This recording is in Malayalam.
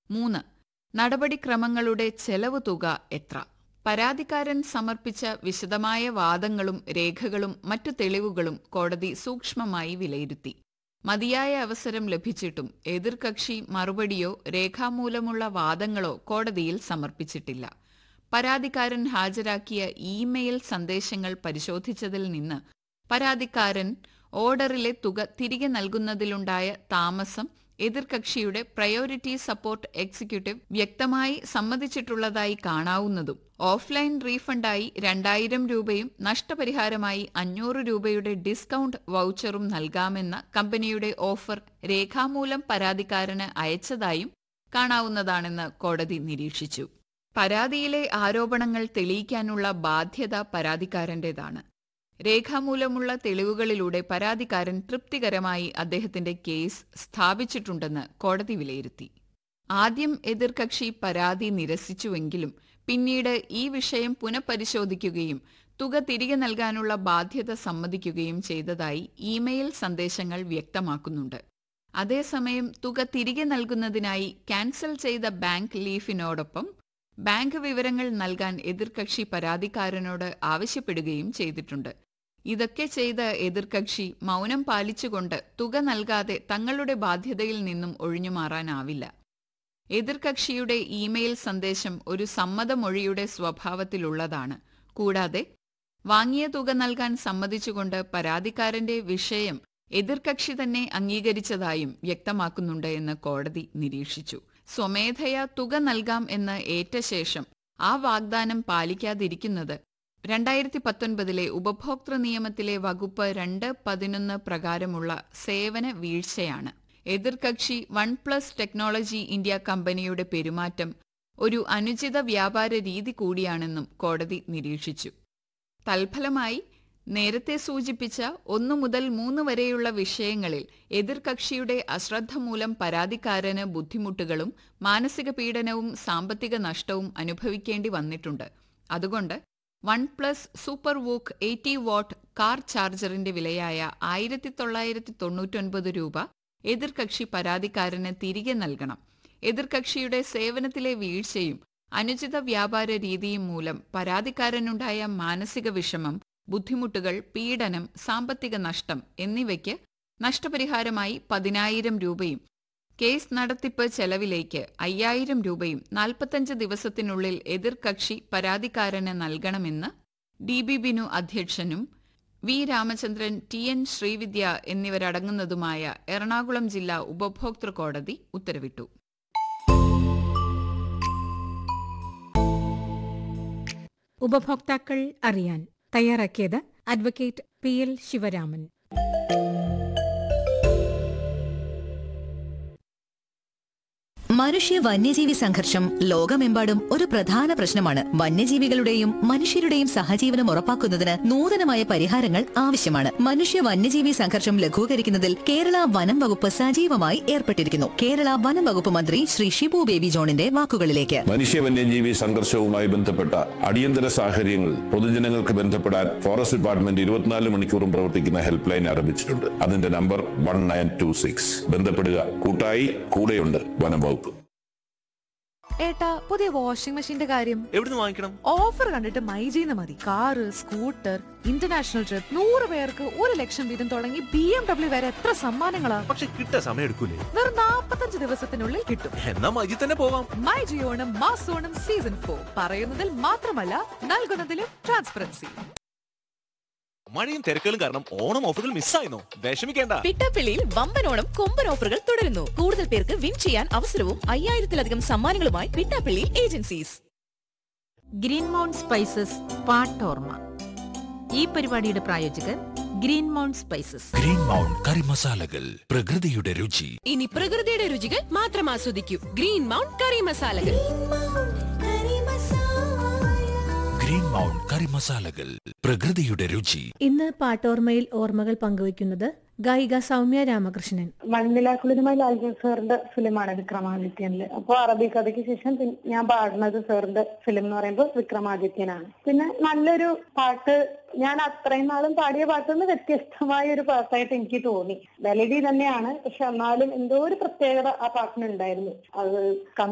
മൂന്ന് നടപടിക്രമങ്ങളുടെ ചെലവ് തുക എത്ര പരാതിക്കാരൻ സമർപ്പിച്ച വിശദമായ വാദങ്ങളും രേഖകളും മറ്റു തെളിവുകളും കോടതി സൂക്ഷ്മമായി വിലയിരുത്തി മതിയായ അവസരം ലഭിച്ചിട്ടും എതിർകക്ഷി മറുപടിയോ രേഖാമൂലമുള്ള വാദങ്ങളോ കോടതിയിൽ സമർപ്പിച്ചിട്ടില്ല പരാതിക്കാരൻ ഹാജരാക്കിയ ഇമെയിൽ സന്ദേശങ്ങൾ പരിശോധിച്ചതിൽ നിന്ന് പരാതിക്കാരൻ ഓർഡറിലെ തുക തിരികെ നൽകുന്നതിലുണ്ടായ താമസം എതിർകക്ഷിയുടെ പ്രയോറിറ്റി സപ്പോർട്ട് എക്സിക്യൂട്ടീവ് വ്യക്തമായി സമ്മതിച്ചിട്ടുള്ളതായി കാണാവുന്നതും ഓഫ്ലൈൻ റീഫണ്ടായി രണ്ടായിരം രൂപയും നഷ്ടപരിഹാരമായി അഞ്ഞൂറ് രൂപയുടെ ഡിസ്കൗണ്ട് വൗച്ചറും നൽകാമെന്ന കമ്പനിയുടെ ഓഫർ രേഖാമൂലം പരാതിക്കാരന് അയച്ചതായും കാണാവുന്നതാണെന്ന് കോടതി നിരീക്ഷിച്ചു പരാതിയിലെ ആരോപണങ്ങൾ തെളിയിക്കാനുള്ള ബാധ്യത പരാതിക്കാരന്റേതാണ് രേഖാമൂലമുള്ള തെളിവുകളിലൂടെ പരാതിക്കാരൻ തൃപ്തികരമായി അദ്ദേഹത്തിന്റെ കേസ് സ്ഥാപിച്ചിട്ടുണ്ടെന്ന് കോടതി വിലയിരുത്തി ആദ്യം എതിർകക്ഷി പരാതി നിരസിച്ചുവെങ്കിലും പിന്നീട് ഈ വിഷയം പുനഃപരിശോധിക്കുകയും തുക തിരികെ നൽകാനുള്ള ബാധ്യത സമ്മതിക്കുകയും ചെയ്തതായി ഇമെയിൽ സന്ദേശങ്ങൾ വ്യക്തമാക്കുന്നുണ്ട് അതേസമയം തുക തിരികെ നൽകുന്നതിനായി ക്യാൻസൽ ചെയ്ത ബാങ്ക് ലീഫിനോടൊപ്പം ബാങ്ക് വിവരങ്ങൾ നൽകാൻ എതിർകക്ഷി പരാതിക്കാരനോട് ആവശ്യപ്പെടുകയും ചെയ്തിട്ടുണ്ട് ഇതൊക്കെ ചെയ്ത എതിർകക്ഷി മൗനം പാലിച്ചുകൊണ്ട് തുക നൽകാതെ തങ്ങളുടെ ബാധ്യതയിൽ നിന്നും ഒഴിഞ്ഞുമാറാനാവില്ല എതിർകക്ഷിയുടെ ഇമെയിൽ സന്ദേശം ഒരു സമ്മതമൊഴിയുടെ സ്വഭാവത്തിലുള്ളതാണ് കൂടാതെ വാങ്ങിയ തുക നൽകാൻ സമ്മതിച്ചുകൊണ്ട് പരാതിക്കാരന്റെ വിഷയം എതിർകക്ഷി തന്നെ അംഗീകരിച്ചതായും വ്യക്തമാക്കുന്നുണ്ട് എന്ന് കോടതി നിരീക്ഷിച്ചു സ്വമേധയാ തുക നൽകാം എന്ന് ഏറ്റ ശേഷം ആ വാഗ്ദാനം പാലിക്കാതിരിക്കുന്നത് രണ്ടായിരത്തി പത്തൊൻപതിലെ ഉപഭോക്തൃ നിയമത്തിലെ വകുപ്പ് രണ്ട് പതിനൊന്ന് പ്രകാരമുള്ള സേവന വീഴ്ചയാണ് എതിർകക്ഷി വൺ പ്ലസ് ടെക്നോളജി ഇന്ത്യ കമ്പനിയുടെ പെരുമാറ്റം ഒരു അനുചിത വ്യാപാര രീതി കൂടിയാണെന്നും കോടതി നിരീക്ഷിച്ചു തൽഫലമായി നേരത്തെ സൂചിപ്പിച്ച ഒന്നു മുതൽ മൂന്ന് വരെയുള്ള വിഷയങ്ങളിൽ എതിർകക്ഷിയുടെ അശ്രദ്ധ മൂലം പരാതിക്കാരന് ബുദ്ധിമുട്ടുകളും മാനസിക പീഡനവും സാമ്പത്തിക നഷ്ടവും അനുഭവിക്കേണ്ടി വന്നിട്ടുണ്ട് അതുകൊണ്ട് OnePlus super VOOC eighty watt car ചാർജറിന്റെ വിലയായ ആയിരത്തി തൊള്ളായിരത്തി തൊണ്ണൂറ്റൊൻപത് രൂപ എതിർകക്ഷി പരാതിക്കാരന് തിരികെ നൽകണം എതിർകക്ഷിയുടെ സേവനത്തിലെ വീഴ്ചയും അനുചിത വ്യാപാര രീതിയും മൂലം പരാതിക്കാരനുണ്ടായ മാനസിക വിഷമം ബുദ്ധിമുട്ടുകൾ പീഡനം സാമ്പത്തിക നഷ്ടം എന്നിവയ്ക്ക് നഷ്ടപരിഹാരമായി പതിനായിരം രൂപയും കേസ് നടത്തിപ്പ് ചെലവിലേക്ക് അയ്യായിരം രൂപയും നാൽപ്പത്തഞ്ച് ദിവസത്തിനുള്ളിൽ എതിർകക്ഷി പരാതിക്കാരന് നൽകണമെന്ന് ഡി ബി ബിനു അധ്യക്ഷനും V Ramachandran T N Sreevidya എന്നിവരടങ്ങുന്നതുമായ എറണാകുളം ജില്ലാ ഉപഭോക്തൃ കോടതി ഉത്തരവിട്ടു ഉപഭോക്താക്കൾ അറിയാൻ തയ്യാറാക്കിയത് അഡ്വക്കേറ്റ് പി എൽ ശിവരാമൻ മനുഷ്യ വന്യജീവി സംഘർഷം ലോകമെമ്പാടും ഒരു പ്രധാന പ്രശ്നമാണ് വന്യജീവികളുടെയും മനുഷ്യരുടെയും സഹജീവനം ഉറപ്പാക്കുന്നതിന് നൂതനമായ പരിഹാരങ്ങൾ ആവശ്യമാണ് മനുഷ്യ വന്യജീവി സംഘർഷം ലഘൂകരിക്കുന്നതിൽ കേരള വനം വകുപ്പ് സജീവമായി ഏർപ്പെട്ടിരിക്കുന്നു കേരള വനം വകുപ്പ് മന്ത്രി ശ്രീ ഷിബു ബേബി ജോണിന്റെ വാക്കുകളിലേക്ക് മനുഷ്യ വന്യജീവി സംഘർഷവുമായി ബന്ധപ്പെട്ട അടിയന്തര സാഹചര്യങ്ങൾ പൊതുജനങ്ങൾക്ക് ബന്ധപ്പെടാൻ ഫോറസ്റ്റ് ഡിപ്പാർട്ട്മെന്റ് ഇരുപത്തിനാല് മണിക്കൂറും പ്രവർത്തിക്കുന്ന ഹെൽപ്പ് ലൈൻ ആരംഭിച്ചിട്ടുണ്ട് അതിന്റെ number one nine two six ബന്ധപ്പെടുക കൂട്ടായി കൂടെയുണ്ട് വനം വകുപ്പ് ഏട്ടാ പുതിയ വാഷിംഗ് മെഷീന്റെ കാര്യം എവിടുന്ന് വാങ്ങിക്കണം ഓഫർ കണ്ടിട്ട് മൈജീന്ന് മതി കാറ് സ്കൂട്ടർ ഇന്റർനാഷണൽ ട്രിപ്പ് നൂറ് പേർക്ക് ഒരു ലക്ഷം വീതം തുടങ്ങി ബി എം ഡബ്ല്യു വരെ എത്ര സമ്മാനങ്ങളാ പക്ഷെ കിട്ടാൻ സമയം എടുക്കൂലേ വെറും നാപ്പത്തഞ്ച് ദിവസത്തിനുള്ളിൽ കിട്ടും എന്നാ മജി തന്നെ പോവാം മൈ ജിയോണം മാസോണം സീസൺ ഫോർ പറയുന്നതിൽ മാത്രമല്ല നൽകുന്നതിലും ട്രാൻസ്പെറൻസി മഴയും തിരക്കുകളും കാരണം ഓണം ഓഫറുകൾ മിസ്സായിരുന്നു വിഷമിക്കേണ്ട പിട്ടാപ്പിള്ളിയിൽ വമ്പനോണം കൊമ്പൻ ഓഫറുകൾ തുടരുന്നു കൂടുതൽ പേർക്ക് വിൻ ചെയ്യാൻ അവസരവും അയ്യായിരത്തിലധികം സമ്മാനങ്ങളുമായി Pittappilly agencies Green Mount Spices Pattorma ഈ പരിപാടിയുടെ പ്രായോജകർ Green Mount Spices Green Mount curry മസാലകൾ പ്രകൃതിയുടെ രുചി ഇനി പ്രകൃതിയുടെ രുചികൾ മാത്രം ആസ്വദിക്കൂ ഗ്രീൻ മൗണ്ട് കറി മസാലകൾ ഗ്രീൻ മൗണ്ട് കറി മസാലകൾ പ്രകൃതിയുടെ രുചി ഇന്ന് പാട്ടോർമയിൽ ഓർമ്മകൾ പങ്കുവയ്ക്കുന്നത് ഗായിക സൗമ്യ രാമകൃഷ്ണൻ മണ്ണിലാക്കുളിരുമായി ലാൽജി സാറിന്റെ ഫിലിമാണ് വിക്രമാദിത്യനില് അപ്പൊ അറബി കഥയ്ക്ക് ശേഷം പിൻ- ഞാൻ പാടുന്നത് സാറിന്റെ ഫിലിം എന്ന് പറയുമ്പോൾ വിക്രമാദിത്യനാണ് പിന്നെ നല്ലൊരു പാട്ട് ഞാൻ അത്രയും നാളും പാടിയ പാട്ടിൽ നിന്ന് വ്യത്യസ്തമായ ഒരു പാട്ടായിട്ട് എനിക്ക് തോന്നി മെലഡി തന്നെയാണ് പക്ഷെ എന്നാലും എന്തോ ഒരു പ്രത്യേകത ആ പാട്ടിനുണ്ടായിരുന്നു അത്